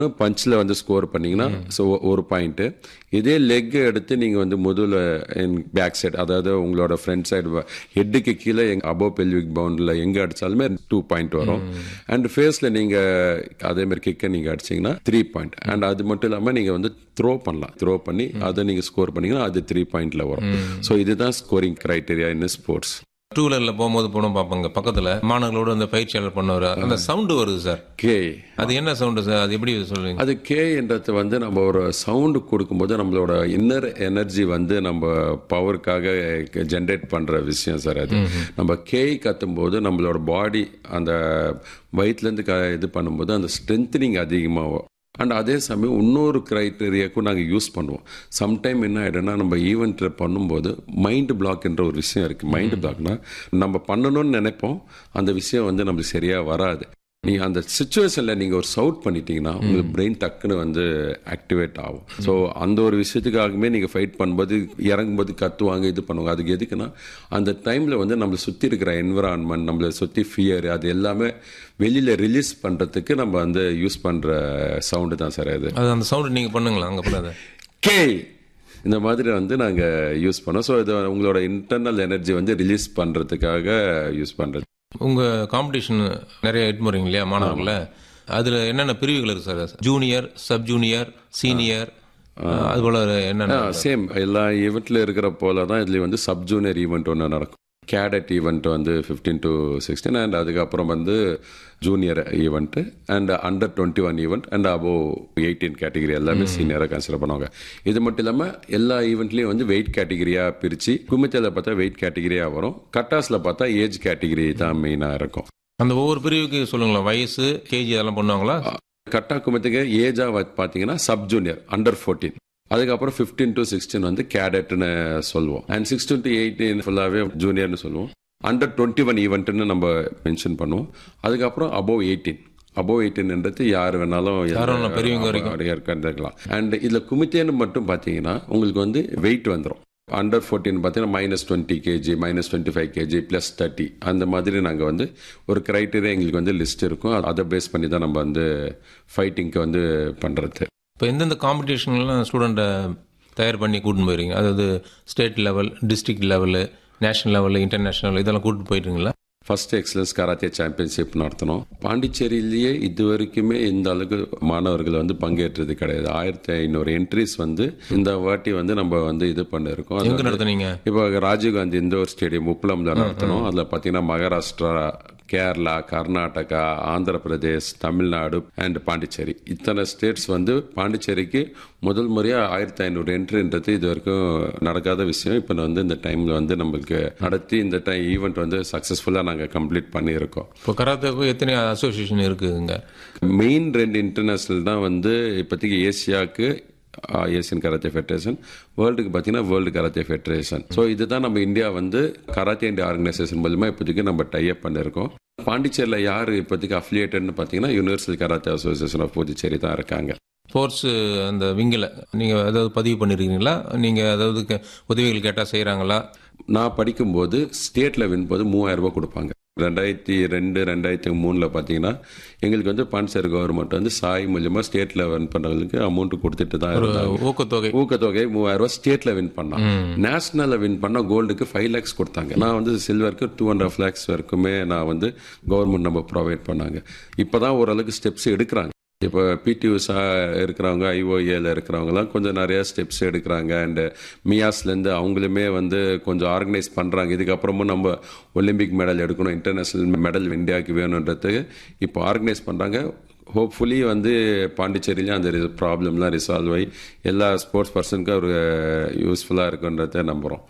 பஞ்சில் வந்து ஸ்கோர் பண்ணீங்கன்னா ஸோ ஒரு பாயிண்ட்டு இதே லெக் எடுத்து நீங்கள் வந்து முதுல பேக் சைடு அதாவது உங்களோட ஃப்ரண்ட் சைடு ஹெட்டுக்கு கீழே எங்க அபோவ் பெல்விக் பவுண்டில் எங்கே அடித்தாலுமே டூ பாயிண்ட் வரும் அண்ட் ஃபேஸில் நீங்கள் அதே மாதிரி கிக்கை நீங்கள் அடிச்சீங்கன்னா த்ரீ பாயிண்ட் அண்ட் அது மட்டும் இல்லாமல் நீங்கள் வந்து த்ரோ பண்ணலாம் த்ரோ பண்ணி அதை நீங்கள் ஸ்கோர் பண்ணீங்கன்னா அது த்ரீ பாயிண்ட்ல வரும் ஸோ இதுதான் scoring criteria in sports two வீலர்ல போகும்போது போனோம் பார்ப்பாங்க பக்கத்துல மாணவர்களோட அந்த பயிற்சியாளர் பண்ணுவார் அந்த சவுண்டு வருது சார் கே அது என்ன சவுண்டு சார் அது எப்படி சொல்லுவீங்க அது கே என்றது வந்து நம்ம ஒரு சவுண்டு கொடுக்கும்போது நம்மளோட இன்னர் எனர்ஜி வந்து நம்ம பவருக்காக ஜென்ரேட் பண்ற விஷயம் சார் அது நம்ம கே கத்தும்போது நம்மளோட பாடி அந்த வயிற்றுலேருந்து க இது பண்ணும்போது அந்த ஸ்ட்ரென்த்னிங் அதிகமாகும் அண்ட் அதே சமயம் இன்னொரு க்ரைட்டீரியாக்கும் நாங்கள் யூஸ் பண்ணுவோம் சம்டைம் என்ன ஆகிடும்னா நம்ம ஈவெண்ட்டில் பண்ணும்போது மைண்ட் பிளாக்ன்ற ஒரு விஷயம் இருக்குது மைண்ட் பிளாக்னா நம்ம பண்ணணும்னு நினைப்போம் அந்த விஷயம் வந்து நம்மளுக்கு சரியாக வராது நீங்கள் அந்த சுச்சுவேஷனில் நீங்கள் ஒரு சவுட் பண்ணிட்டீங்கன்னா உங்களுக்கு பிரெயின் டக்குன்னு வந்து ஆக்டிவேட் ஆகும் ஸோ அந்த ஒரு விஷயத்துக்காகவே நீங்கள் ஃபைட் பண்ணும்போது இறங்கும்போது கத்துவாங்க இது பண்ணுவாங்க அதுக்கு எதுக்குன்னா அந்த டைமில் வந்து நம்மளை சுற்றி இருக்கிற என்விரான்மெண்ட் நம்மளை சுற்றி ஃபியர் அது எல்லாமே வெளியில் ரிலீஸ் பண்ணுறதுக்கு நம்ம வந்து யூஸ் பண்ணுற சவுண்டு தான் சார் அது அது அந்த சவுண்டு நீங்க பண்ணுங்களா அங்க பண்ணாத கே இந்த மாதிரி வந்து நாங்கள் யூஸ் பண்ணோம் ஸோ இது உங்களோட இன்டர்னல் எனர்ஜி வந்து ரிலீஸ் பண்ணுறதுக்காக யூஸ் பண்ணுறது உங்க காம்படிஷன் நிறைய எட்டு போறீங்க இல்லையா மாணவர்கள அதுல என்னென்ன பிரிவுகள் இருக்கு sir junior sub junior senior அது போல என்னென்ன சேம் எல்லா ஈவெண்ட்ல இருக்கிற போல தான் இதுல வந்து சப் ஜூனியர் ஈவெண்ட் ஒன்று நடக்கும் கேடட் ஈவெண்ட் வந்து ஃபிஃப்டீன் டு சிக்ஸ்டீன் அண்ட் அதுக்கப்புறம் வந்து junior event and under twenty one event and above eighteen category எல்லாமே சீனியராக கன்சிடர் பண்ணுவாங்க இது மட்டும் இல்லாமல் எல்லா ஈவெண்ட்லையும் வந்து வெயிட் கேட்டகரியாக பிரித்து குமித்தையில் பார்த்தா வெயிட் கேட்டகரியாக வரும் கட்டாஸில் பார்த்தா ஏஜ் கேட்டகரி தான் மெயினாக இருக்கும் அந்த ஒவ்வொரு பிரிவுக்கு சொல்லுங்களேன் வயசு கேஜி அதெல்லாம் பண்ணுவாங்களா கட்டா குமத்துக்கு ஏஜாக பார்த்தீங்கன்னா சப் ஜூனியர் அண்டர் ஃபோர்டீன் அதுக்கப்புறம் ஃபிஃப்டீன் டு சிக்ஸ்டீன் வந்து கேடட்னு சொல்லுவோம் அண்ட் சிக்ஸ்டீன் டு எயிட்டீன் ஃபுல்லாகவே ஜூனியர்னு சொல்லுவோம் அண்டர் டுவெண்ட்டி ஒன் ஈவெண்ட்னு நம்ம மென்ஷன் பண்ணுவோம் அதுக்கப்புறம் அபோவ் எயிட்டீன் அபோவ் எயிட்டீன்ன்றது யார் வேணாலும் யாரும் வேணாலும் பெரியவங்க வரைக்கும். இருக்கலாம் அண்ட் இதில் குமித்தேன்னு மட்டும் பார்த்தீங்கன்னா உங்களுக்கு வந்து வெயிட் வந்துடும் அண்டர் ஃபோர்டீன் பார்த்தீங்கன்னா minus twenty KG minus twenty five KG plus thirty அந்த மாதிரி நாங்கள் வந்து ஒரு க்ரைட்டீரியா எங்களுக்கு வந்து லிஸ்ட் இருக்கும் அதை பேஸ் பண்ணி தான் நம்ம வந்து ஃபைட்டிங்க்கு வந்து பண்ணுறது இப்போ எந்தெந்த காம்படிஷன்லாம் ஸ்டூடெண்ட்டை தயார் பண்ணி கூட்டின்னு போயிருங்க அதாவது state level district level national level international இதெல்லாம் கூட்டிட்டு போயிட்டுங்களா ஃபர்ஸ்ட் எக்ஸலன்ஸ் கராத்தே சாம்பியன்ஷிப் நடத்தினோம் பாண்டிச்சேரியிலேயே இது வரைக்குமே இந்த அளவுக்கு மாணவர்கள் வந்து பங்கேற்றது கிடையாது ஆயிரத்தி ஐநூறு என்ட்ரிஸ் வந்து இந்த வாட்டி வந்து நம்ம வந்து இது பண்ணிருக்கோம் அது எங்க வந்து- நடத்துனீங்க இப்போ ராஜீவ்காந்தி இந்தோர் ஸ்டேடியம் உப்பளம்ல நடத்தணும் அதில் பார்த்தீங்கன்னா மகாராஷ்டிரா கேரளா கர்நாடகா ஆந்திர பிரதேஷ் தமிழ்நாடு அண்ட் பாண்டிச்சேரி இத்தனை ஸ்டேட்ஸ் வந்து பாண்டிச்சேரிக்கு முதல் முறையாக ஆயிரத்தி ஐநூறு என்ட்ரின்றது இது வரைக்கும் நடக்காத விஷயம் இப்போ வந்து இந்த டைமில் வந்து நம்மளுக்கு நடத்தி இந்த டைம் ஈவெண்ட் வந்து சக்ஸஸ்ஃபுல்லாக நாங்கள் கம்ப்ளீட் பண்ணியிருக்கோம் இப்போ கராத்தேக்கு எத்தனை அசோசியேஷன் இருக்குங்க மெயின் ரெண்டு இன்டர்நேஷ்னல் தான் வந்து இப்போதைக்கு ஏசியாவுக்கு ஏசியன் கராத்தே ஃபெடரேஷன் வேர்ல்டுக்கு பார்த்தீங்கன்னா வேர்ல்டு கராத்தே ஃபெடரேஷன் ஸோ இதுதான் நம்ம இந்தியா வந்து கராத்தே இந்தியா ஆர்கனைசேஷன் மூலமா இப்போதைக்கு நம்ம டைப் பண்ணியிருக்கோம் பாண்டிச்சேரியில் யார் இப்போதைக்கு அஃபிலியேட்டட்னு பார்த்தீங்கன்னா universal karate association of Puducherry தான் இருக்காங்க ஸ்போர்ட்ஸ் அந்த விங்கில் நீங்கள் ஏதாவது பதிவு பண்ணிருக்கீங்களா நீங்கள் அதாவது க- உதவிகள் கேட்டால் செய்கிறாங்களா நான் படிக்கும்போது ஸ்டேட்டில் வின் போது மூவாயிரம் ரூபாய் கொடுப்பாங்க ரெண்டாயிரத்தி ரெண்டு ரெண்டாயிரத்தி மூணில் பார்த்தீங்கன்னா எங்களுக்கு வந்து பாண்டிச்சேரி கவர்மெண்ட் வந்து சாய் மூலியமாக ஸ்டேட்டில் வின் பண்ணுறவங்களுக்கு அமௌண்ட் கொடுத்துட்டு தான் இருந்தாங்க ஊக்கத்தொகை ஊக்கத்தொகை மூவாயிரம் ரூபாய் ஸ்டேட்ல வின் பண்ணான் நேஷனல்ல வின் பண்ணா கோல்டுக்கு ஃபைவ் லேக்ஸ் கொடுத்தாங்க நான் வந்து சில்வருக்கு டூ அண்ட் ஹாஃப் லேக்ஸ் வரைக்குமே நான் வந்து கவர்மெண்ட் நம்ம ப்ரொவைட் பண்ணாங்க இப்பதான் ஓரளவுக்கு ஸ்டெப்ஸ் எடுக்கிறாங்க இப்போ பிடியூஸா இருக்கிறவங்க ஐஓஏல இருக்கிறவங்கலாம் கொஞ்சம் நிறைய ஸ்டெப்ஸ் எடுக்கிறாங்க அண்ட் மியாஸ்லேருந்து அவங்களுமே வந்து கொஞ்சம் ஆர்கனைஸ் பண்ணுறாங்க இதுக்கப்புறமும் நம்ம ஒலிம்பிக் மெடல் எடுக்கணும் இன்டர்நேஷ்னல் மெடல் இந்தியாவுக்கு வேணுன்றதுக்கு இப்போ ஆர்கனைஸ் பண்ணுறாங்க ஹோப்ஃபுல்லி வந்து பாண்டிச்சேரியிலையும் அந்த ப்ராப்ளம்லாம் ரிசால்வ் ஆகி எல்லா ஸ்போர்ட்ஸ் பர்சனுக்கும் ஒரு யூஸ்ஃபுல்லாக இருக்குன்றதை நம்புகிறோம்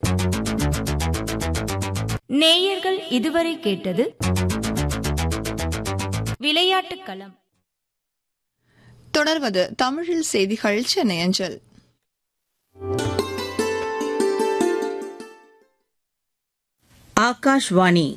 நேயர்கள் இதுவரை கேட்டது விளையாட்டுக் களம் தொடர்வது தமிழில் செய்திகள் சென்னை அஞ்சல் ஆகாஷ்வாணி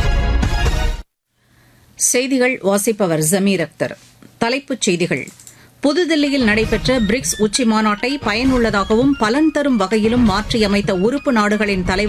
செய்திகள் வாசிப்பவர் ஜமீர் அக்தர் தலைப்புச் செய்திகள் புதுதில்லியில் நடைபெற்ற பிரிக்ஸ் உச்சி மாநாட்டை பயனுள்ளதாகவும் பலன் தரும் வகையிலும் மாற்றியமைத்த உறுப்பு நாடுகளின் தலைவர்